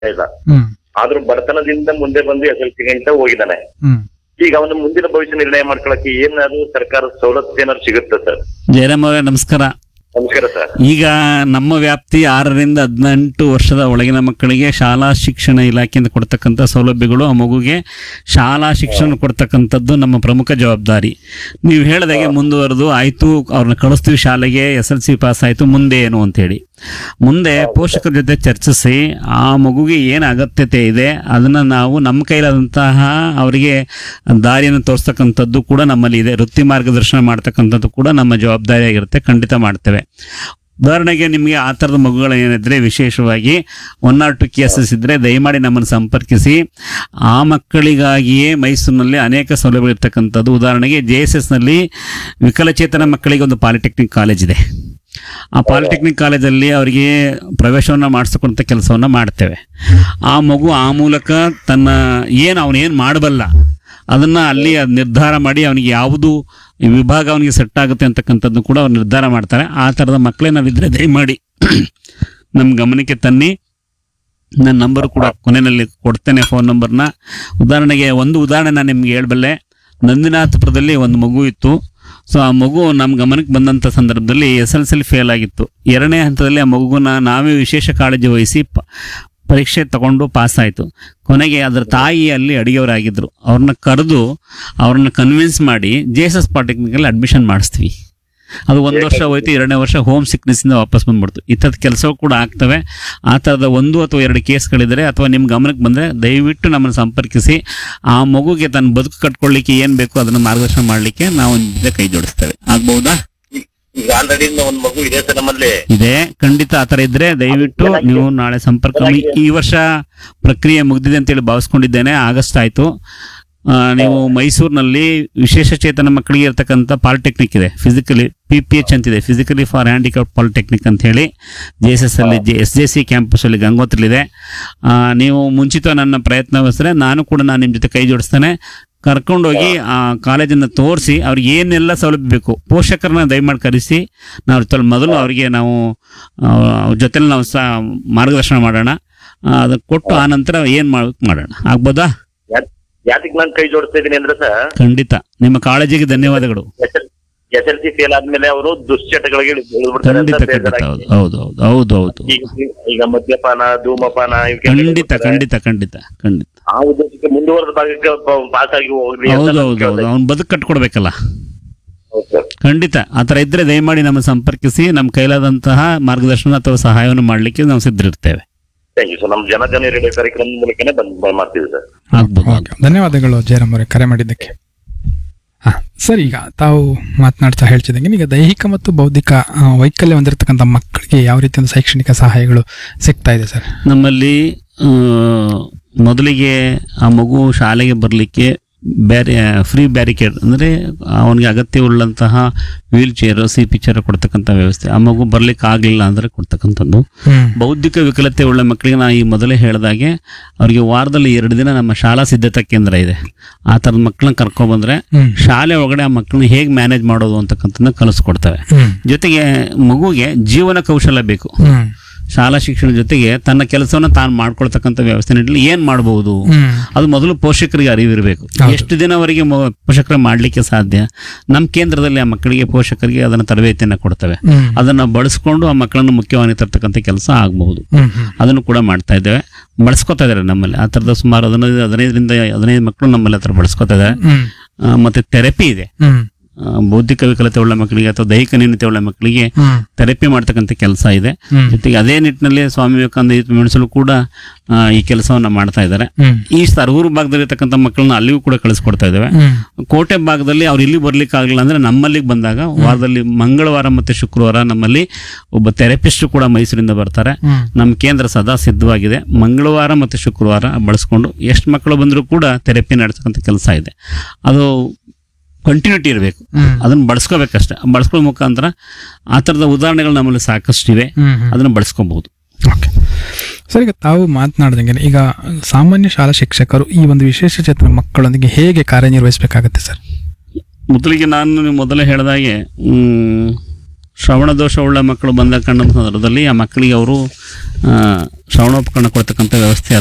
ಇಲ್ಲ ಹ್ಮ್ ಆದ್ರೂ ಬಡತನದಿಂದ ಮುಂದೆ ಬಂದು ಎಸ್ ಎಲ್ ಸಿ ಗಂಟ ಹೋಗಿದ್ದಾನೆ ಹ್ಮ್ ಈಗ ಅವನ ಮುಂದಿನ ಭವಿಷ್ಯ ನಿರ್ಣಯ ಮಾಡ್ಕೊಳಕ್ಕೆ ಏನಾದ್ರು ಸರ್ಕಾರದ ಸವಲತ್ತು ಏನಾದ್ರು ಸಿಗುತ್ತೆ ಸರ್ ಜಯರಾಮ್ ಅವರೇ ನಮಸ್ಕಾರ ನಮಸ್ಕಾರ ಸರ್ ಈಗ ನಮ್ಮ ವ್ಯಾಪ್ತಿ ಆರರಿಂದ ಹದಿನೆಂಟು ವರ್ಷದ ಒಳಗಿನ ಮಕ್ಕಳಿಗೆ ಶಾಲಾ ಶಿಕ್ಷಣ ಇಲಾಖೆಯಿಂದ ಕೊಡ್ತಕ್ಕಂಥ ಸೌಲಭ್ಯಗಳು ಆ ಮಗುಗೆ ಶಾಲಾ ಶಿಕ್ಷಣ ಕೊಡ್ತಕ್ಕಂಥದ್ದು ನಮ್ಮ ಪ್ರಮುಖ ಜವಾಬ್ದಾರಿ ನೀವು ಹೇಳಿದಾಗೆ ಮುಂದುವರೆದು ಆಯಿತು ಅವ್ರನ್ನ ಕಳಿಸ್ತೀವಿ ಶಾಲೆಗೆ ಎಸ್ ಎಲ್ ಸಿ ಪಾಸ್ ಆಯಿತು ಮುಂದೆ ಏನು ಅಂತೇಳಿ ಮುಂದೆ ಪೋಷಕರ ಜೊತೆ ಚರ್ಚಿಸಿ ಆ ಮಗುಗೆ ಏನು ಅಗತ್ಯತೆ ಇದೆ ಅದನ್ನು ನಾವು ನಮ್ಮ ಕೈಲಾದಂತಹ ಅವರಿಗೆ ದಾರಿಯನ್ನು ತೋರಿಸ್ತಕ್ಕಂಥದ್ದು ಕೂಡ ನಮ್ಮಲ್ಲಿ ಇದೆ ವೃತ್ತಿ ಮಾರ್ಗದರ್ಶನ ಮಾಡ್ತಕ್ಕಂಥದ್ದು ಕೂಡ ನಮ್ಮ ಜವಾಬ್ದಾರಿಯಾಗಿರುತ್ತೆ ಖಂಡಿತ ಮಾಡ್ತೇವೆ ಉದಾಹರಣೆಗೆ ನಿಮಗೆ ಆ ಥರದ ಮಗುಗಳು ಏನಿದ್ರೆ ವಿಶೇಷವಾಗಿ ಒನ್ ಆರ್ ಟು ಕೇಸಸ್ ಇದ್ದರೆ ದಯಮಾಡಿ ನಮ್ಮನ್ನು ಸಂಪರ್ಕಿಸಿ ಆ ಮಕ್ಕಳಿಗಾಗಿಯೇ ಮೈಸೂರಿನಲ್ಲಿ ಅನೇಕ ಸೌಲಭ್ಯಗಳು ಇರ್ತಕ್ಕಂಥದ್ದು ಉದಾಹರಣೆಗೆ ಜೆ ಎಸ್ ಎಸ್ನಲ್ಲಿ ವಿಕಲಚೇತನ ಮಕ್ಕಳಿಗೆ ಒಂದು ಪಾಲಿಟೆಕ್ನಿಕ್ ಕಾಲೇಜ್ ಇದೆ ಆ ಪಾಲಿಟೆಕ್ನಿಕ್ ಕಾಲೇಜಲ್ಲಿ ಅವರಿಗೆ ಪ್ರವೇಶವನ್ನು ಮಾಡಿಸ್ತಕ್ಕಂಥ ಕೆಲಸವನ್ನು ಮಾಡ್ತೇವೆ ಆ ಮಗು ಆ ಮೂಲಕ ತನ್ನ ಏನು ಅವನೇನು ಮಾಡಬಲ್ಲ ಅದನ್ನು ಅಲ್ಲಿ ಅದ್ ನಿರ್ಧಾರ ಮಾಡಿ ಅವನಿಗೆ ಯಾವುದು ವಿಭಾಗ ಅವನಿಗೆ ಸೆಟ್ ಆಗುತ್ತೆ ಅಂತಕ್ಕಂಥದ್ದು ಕೂಡ ಅವ್ರು ನಿರ್ಧಾರ ಮಾಡ್ತಾರೆ ಆ ಥರದ ಮಕ್ಕಳೇ ನಾವಿದ್ರೆ ದಯಮಾಡಿ ನಮ್ಮ ಗಮನಕ್ಕೆ ತನ್ನಿ ನನ್ನ ನಂಬರ್ ಕೂಡ ಕೊನೆಯಲ್ಲಿ ಕೊಡ್ತೇನೆ ಫೋನ್ ನಂಬರ್ನ ಉದಾಹರಣೆಗೆ ಒಂದು ಉದಾಹರಣೆ ನಾನು ನಿಮ್ಗೆ ಹೇಳಬಲ್ಲೆ ನಂದಿನಾಥಪುರದಲ್ಲಿ ಒಂದು ಮಗು ಇತ್ತು ಸೊ ಆ ಮಗು ನಮ್ಮ ಗಮನಕ್ಕೆ ಬಂದಂಥ ಸಂದರ್ಭದಲ್ಲಿ ಎಸ್ ಎಲ್ ಸಿಲಿ ಫೇಲ್ ಆಗಿತ್ತು ಎರಡನೇ ಹಂತದಲ್ಲಿ ಆ ಮಗುನ ನಾವೇ ವಿಶೇಷ ಕಾಳಜಿ ವಹಿಸಿ ಪ- ಪರೀಕ್ಷೆ ತಗೊಂಡು ಪಾಸ್ ಆಯಿತು ಕೊನೆಗೆ ಅದರ ತಾಯಿ ಅಲ್ಲಿ ಅಡಿಗೆಯವರಾಗಿದ್ದರು ಅವ್ರನ್ನ ಕರೆದು ಅವ್ರನ್ನ ಕನ್ವಿನ್ಸ್ ಮಾಡಿ ಜೆ ಎಸ್ ಎಸ್ ಪಾಲಿಟೆಕ್ನಿಕಲ್ಲಿ ಅಡ್ಮಿಷನ್ ಮಾಡಿಸ್ತೀವಿ ಅದು ಒಂದು ವರ್ಷ ಹೋಯ್ತು ಎರಡನೇ ವರ್ಷ ಹೋಮ್ ಸಿಕ್ನೆಸ್ಸಿಂದ ವಾಪಸ್ ಬಂದ್ಬಿಡ್ತು ಈ ಥರದ ಕೆಲಸವು ಕೂಡ ಆಗ್ತವೆ ಆ ಥರದ ಒಂದು ಅಥವಾ ಎರಡು ಕೇಸ್ಗಳಿದ್ರೆ ಅಥವಾ ನಿಮ್ಮ ಗಮನಕ್ಕೆ ಬಂದರೆ ದಯವಿಟ್ಟು ನಮ್ಮನ್ನು ಸಂಪರ್ಕಿಸಿ ಆ ಮಗುಗೆ ತನ್ನ ಬದುಕು ಕಟ್ಕೊಳ್ಳಿಕ್ಕೆ ಏನು ಬೇಕು ಅದನ್ನು ಮಾರ್ಗದರ್ಶನ ಮಾಡಲಿಕ್ಕೆ ನಾವು ನಿಮ್ಮ ಜೊತೆ ಕೈ ಜೋಡಿಸ್ತೇವೆ ಆಗ್ಬಹುದಾ ಈಗ ಆಲ್ರೆಡಿ ಒಂದ್ ಮಗು ಇದೆ ಸರ್ ನಮ್ಮಲ್ಲಿ ಇದೆ ಖಂಡಿತ ಆ ಥರ ಇದ್ರೆ ದಯವಿಟ್ಟು ನೀವು ನಾಳೆ ಸಂಪರ್ಕ ಮಾಡಿ. ಈ ವರ್ಷ ಪ್ರಕ್ರಿಯೆ ಮುಗ್ದಿದೆ ಅಂತೇಳಿ ಭಾವಿಸ್ಕೊಂಡಿದ್ದೇನೆ ಆಗಸ್ಟ್ ಆಯಿತು ನೀವು ಮೈಸೂರಿನಲ್ಲಿ ವಿಶೇಷ ಚೇತನ ಮಕ್ಕಳಿಗೆ ಇರ್ತಕ್ಕಂಥ ಪಾಲಿಟೆಕ್ನಿಕ್ ಇದೆ ಫಿಸಿಕಲಿ ಪಿ ಪಿ ಎಚ್ ಅಂತಿದೆ ಫಿಸಿಕಲಿ ಫಾರ್ ಹ್ಯಾಂಡಿಕ್ಯಾಪ್ ಪಾಲಿಟೆಕ್ನಿಕ್ ಅಂತ ಹೇಳಿ ಜೆ ಎಸ್ ಎಸ್ ಅಲ್ಲಿ ಜೆ ಎಸ್ ಜೆ ಸಿ ಕ್ಯಾಂಪಸ್ಸಲ್ಲಿ ಗಂಗೋತ್ರಿಲಿದೆ ಆ, ನೀವು ಮುಂಚಿತ ನನ್ನ ಪ್ರಯತ್ನ ವಹಿಸಿದ್ರೆ ನಾನು ಕೂಡ ನಾನು ನಿಮ್ಮ ಜೊತೆ ಕೈ ಜೋಡಿಸ್ತೇನೆ ಕರ್ಕೊಂಡೋಗಿ ಆ ಕಾಲೇಜನ್ನು ತೋರಿಸಿ ಅವ್ರಿಗೆ ಏನೆಲ್ಲ ಸೌಲಭ್ಯ ಬೇಕು ಪೋಷಕರನ್ನ ದಯಮಾಡಿ ಕರೆಸಿ ನಾವು ತೊಲ್ ಮೊದಲು ಅವರಿಗೆ ನಾವು ಅವ್ರ ಜೊತೆಲಿ ನಾವು ಸಹ ಮಾರ್ಗದರ್ಶನ ಮಾಡೋಣ ಅದನ್ನು ಕೊಟ್ಟು ಆ ನಂತರ ಏನು ಮಾಡ್ಬೇಕು ಮಾಡೋಣ ಆಗ್ಬೋದಾ ಯಾತಿಗೆ ನಾನು ಕೈ ಜೋಡಿಸ್ತಾ ಇದೀನಿ ಅಂದ್ರೆ ಸರ್ ಖಂಡಿತ ನಿಮ್ಮ ಕಾಳಜಿಗೆ ಧನ್ಯವಾದಗಳು ಎಸ್ ಎಲ್ ಸಿ ಫೇಲ್ ಆದ್ಮೇಲೆ ಅವರು ದುಶ್ಚಟಗಳಿಗೆ ಇಳಿದ್ಬಿಡ್ತಾರೆ ಅಂತ ಖಂಡಿತ ಖಂಡಿತ ಬೇಜಾರಾಗಿ. ಹೌದು ಹೌದು ಹೌದು ಹೌದು ಹೌದು ಈಗ ಈಗ ಮದ್ಯಪಾನ ಧೂಮಪಾನ ಇವಕ್ಕೆ ಖಂಡಿತ ಬಿಡ್ತಾರೆ. ಖಂಡಿತ ಖಂಡಿತ ಖಂಡಿತ ಆ ಉದ್ದೇಶಕ್ಕೆ ಮುಂದುವರೆದ ಭಾಗಕ್ಕೆ ಪಾಸ್ ಆಗಿ ಹೋಗ್ಲಿ ಅಂತ ಹೌದು ನಾನು ಹೌದು ಹೌದು ಕೇಳ್ದೆ. ಅವ್ನು ಬದುಕು ಕಟ್ಕೊಡ್ಬೇಕಲ್ಲ ಹೌದು ಸರ್ ಖಂಡಿತ ಆ ಥರ ಇದ್ರೆ ದಯಮಾಡಿ ನಮ್ಮ ಸಂಪರ್ಕಿಸಿ ನಮ್ಮ ಕೈಲಾದಂತಹ ಮಾರ್ಗದರ್ಶನ ಅಥವಾ ಸಹಾಯವನ್ನು ಮಾಡಲಿಕ್ಕೆ ನಾವು ಸಿದ್ಧರಿರ್ತೇವೆ ಥ್ಯಾಂಕ್ ಯು ಸರ್ ನಮ್ಮ ಜನ ಜನ ರೇಡಿಯೋ ಕಾರ್ಯಕ್ರಮ ಮೂಲಕನೇ ಬಂದ್ ಮಾಡ್ತೀವಿ ಸರ್ ಆಗ್ಬೋದು ಓಕೆ ಧನ್ಯವಾದಗಳು ಜಯರಾಮ್ ಅವರೇ ಕರೆ ಮಾಡಿದ್ದಕ್ಕೆ ಹಾ ಸರ್ ಈಗ ತಾವು ಮಾತನಾಡ್ತಾ ಹೇಳ್ತಿದ್ದಂಗೆ ಈಗ ದೈಹಿಕ ಮತ್ತು ಬೌದ್ಧಿಕ ಆ, ವೈಕಲ್ಯ ಹೊಂದಿರತಕ್ಕಂಥ ಮಕ್ಕಳಿಗೆ ಯಾವ ರೀತಿಯ ಒಂದು ಶೈಕ್ಷಣಿಕ ಸಹಾಯಗಳು ಸಿಗ್ತಾ ಇದೆ ಸರ್ ನಮ್ಮಲ್ಲಿ ಆ, ಮೊದಲಿಗೆ ಆ ಮಗು ಶಾಲೆಗೆ ಬರಲಿಕ್ಕೆ ಬ್ಯಾರಿ ಫ್ರೀ ಬ್ಯಾರಿಕೇಡ್ ಅಂದರೆ ಅವನಿಗೆ ಅಗತ್ಯವುಳ್ಳಂತಹ wheel chair C P chair ಕೊಡ್ತಕ್ಕಂಥ ವ್ಯವಸ್ಥೆ ಆ ಮಗು ಬರ್ಲಿಕ್ಕೆ ಆಗಲಿಲ್ಲ ಅಂದರೆ ಕೊಡ್ತಕ್ಕಂಥದ್ದು ಹ್ಮ್ ಬೌದ್ಧಿಕ ವಿಕಲತೆ ಉಳ್ಳ ಮಕ್ಕಳಿಗೆ ನಾ ಈ ಮೊದಲೇ ಹೇಳಿದಾಗೆ ಅವರಿಗೆ ವಾರದಲ್ಲಿ ಎರಡು ದಿನ ನಮ್ಮ ಶಾಲಾ ಸಿದ್ಧತಾ ಕೇಂದ್ರ ಇದೆ ಆ ಥರದ ಮಕ್ಕಳನ್ನ ಕರ್ಕೊಬಂದ್ರೆ ಹ್ಮ್ ಶಾಲೆ ಒಳಗಡೆ ಆ ಮಕ್ಕಳನ್ನ ಹೇಗೆ ಮ್ಯಾನೇಜ್ ಮಾಡೋದು ಅಂತಕ್ಕಂಥದ್ದನ್ನ ಕಲಿಸ್ಕೊಡ್ತವೆ ಹ್ಮ್ ಜೊತೆಗೆ ಮಗುಗೆ ಜೀವನ ಕೌಶಲ್ಯ ಬೇಕು ಹ್ಮ್ ಶಾಲಾ ಶಿಕ್ಷಣ ಜೊತೆಗೆ ತನ್ನ ಕೆಲಸವನ್ನು ತಾನು ಮಾಡ್ಕೊಳ್ತಕ್ಕಂಥ ವ್ಯವಸ್ಥೆ ನಿಟ್ಟಿನಲ್ಲಿ ಏನು ಮಾಡಬಹುದು ಹ್ಮ್ ಅದು ಮೊದಲು ಪೋಷಕರಿಗೆ ಅರಿವಿರಬೇಕು ಹೌದು. ಎಷ್ಟು ದಿನವರೆಗೆ ಮೊ- ಪೋಷಕರು ಮಾಡಲಿಕ್ಕೆ ಸಾಧ್ಯ ನಮ್ಮ ಕೇಂದ್ರದಲ್ಲಿ ಆ ಮಕ್ಕಳಿಗೆ ಪೋಷಕರಿಗೆ ಅದನ್ನು ತರಬೇತಿಯನ್ನು ಕೊಡ್ತವೆ ಹ್ಮ್ ಅದನ್ನು ಬಳಸ್ಕೊಂಡು ಆ ಮಕ್ಕಳನ್ನು ಮುಖ್ಯವಾಗಿ ತರ್ತಕ್ಕಂಥ ಕೆಲಸ ಆಗಬಹುದು ಹ್ಮ್ ಹ್ಮ್ ಅದನ್ನು ಕೂಡ ಮಾಡ್ತಾ ಇದ್ದೇವೆ ಬಳಸ್ಕೊತಾ ಇದ್ದಾರೆ ನಮ್ಮಲ್ಲಿ ಆ ಥರದ ಸುಮಾರು ಹದಿನೈದು ಹದಿನೈದರಿಂದ ಹದಿನೈದು ಮಕ್ಕಳು ನಮ್ಮಲ್ಲಿ ಹತ್ರ ಬಳಸ್ಕೊತಾ ಇದ್ದಾರೆ ಹ್ಮ್ ಆ, ಮತ್ತೆ ಥೆರಪಿ ಇದೆ ಹ್ಮ್ ಆ, ಬೌದ್ಧಿಕ ವಿಕಲತೆ ಉಳ್ಳ ಮಕ್ಕಳಿಗೆ ಅಥವಾ ದೈಹಿಕ ನ್ಯೂನತೆ ಉಳ್ಳ ಮಕ್ಕಳಿಗೆ ಹ್ಮ್ ಥೆರಪಿ ಮಾಡ್ತಕ್ಕಂಥ ಕೆಲಸ ಇದೆ ಹ್ಮ್ ಜೊತೆಗೆ ಅದೇ ನಿಟ್ಟಿನಲ್ಲಿ ಸ್ವಾಮಿ ವಿವೇಕಾನಂದ ಯೂತ್ ಮೆಣಸಲು ಕೂಡ ಆ, ಈ ಕೆಲಸವನ್ನ ಮಾಡ್ತಾ ಇದ್ದಾರೆ ಹ್ಮ್ ಈ ಸರಗೂರು ಭಾಗದಲ್ಲಿ ಇರ್ತಕ್ಕಂಥ ಮಕ್ಕಳನ್ನ ಅಲ್ಲಿಗೂ ಕೂಡ ಕಳಿಸ್ಕೊಡ್ತಾ ಇದ್ದೇವೆ ಹ್ಮ್ ಕೋಟೆ ಭಾಗದಲ್ಲಿ ಅವ್ರು ಇಲ್ಲಿ ಬರ್ಲಿಕ್ಕೆ ಆಗಲಿಲ್ಲ ಅಂದ್ರೆ ನಮ್ಮಲ್ಲಿಗೆ ಬಂದಾಗ ವಾರದಲ್ಲಿ ಮಂಗಳವಾರ ಮತ್ತು ಶುಕ್ರವಾರ ನಮ್ಮಲ್ಲಿ ಒಬ್ಬ ಥೆರಪಿಸ್ಟ್ ಕೂಡ ಮೈಸೂರಿಂದ ಬರ್ತಾರೆ ಹ್ಮ್ ನಮ್ಮ ಕೇಂದ್ರ ಸದಾ ಸಿದ್ಧವಾಗಿದೆ ಮಂಗಳವಾರ ಮತ್ತು ಶುಕ್ರವಾರ ಬಳಸ್ಕೊಂಡು ಎಷ್ಟು ಮಕ್ಕಳು ಬಂದರೂ ಕೂಡ ಥೆರಪಿ ನಡೆಸಕ್ಕಂಥ ಕೆಲಸ ಇದೆ ಅದು ಕಂಟಿನ್ಯೂಟಿ ಇರಬೇಕು ಹ್ಮ್ ಅದನ್ನು ಬಳಸ್ಕೋಬೇಕಷ್ಟೆ ಬಳಸ್ಕೊಳ್ಳೋ ಮುಖಾಂತರ ಆ ಥರದ ಉದಾಹರಣೆಗಳು ನಮ್ಮಲ್ಲಿ ಸಾಕಷ್ಟಿವೆ ಹ್ಮ್ ಹ್ಮ್ ಅದನ್ನು ಬಳಸ್ಕೋಬಹುದು ಓಕೆ ಸರ್ ಈಗ ತಾವು ಮಾತನಾಡ್ದಂಗೆ ಈಗ ಸಾಮಾನ್ಯ ಶಾಲಾ ಶಿಕ್ಷಕರು ಈ ಒಂದು ವಿಶೇಷ ಚೇತನ ಮಕ್ಕಳೊಂದಿಗೆ ಹೇಗೆ ಕಾರ್ಯನಿರ್ವಹಿಸಬೇಕಾಗತ್ತೆ ಸರ್ ಮೊದಲಿಗೆ ನಾನು ನೀವು ಮೊದಲೇ ಹೇಳಿದಾಗೆ ಮ್, ಶ್ರವಣ ದೋಷವುಳ್ಳ ಮಕ್ಕಳು ಬಂದ ಕಂಡ ಸಂದರ್ಭದಲ್ಲಿ ಆ ಮಕ್ಕಳಿಗೆ ಅವರು ಶ್ರವಣೋಪಕರಣ ಕೊಡ್ತಕ್ಕಂಥ ವ್ಯವಸ್ಥೆ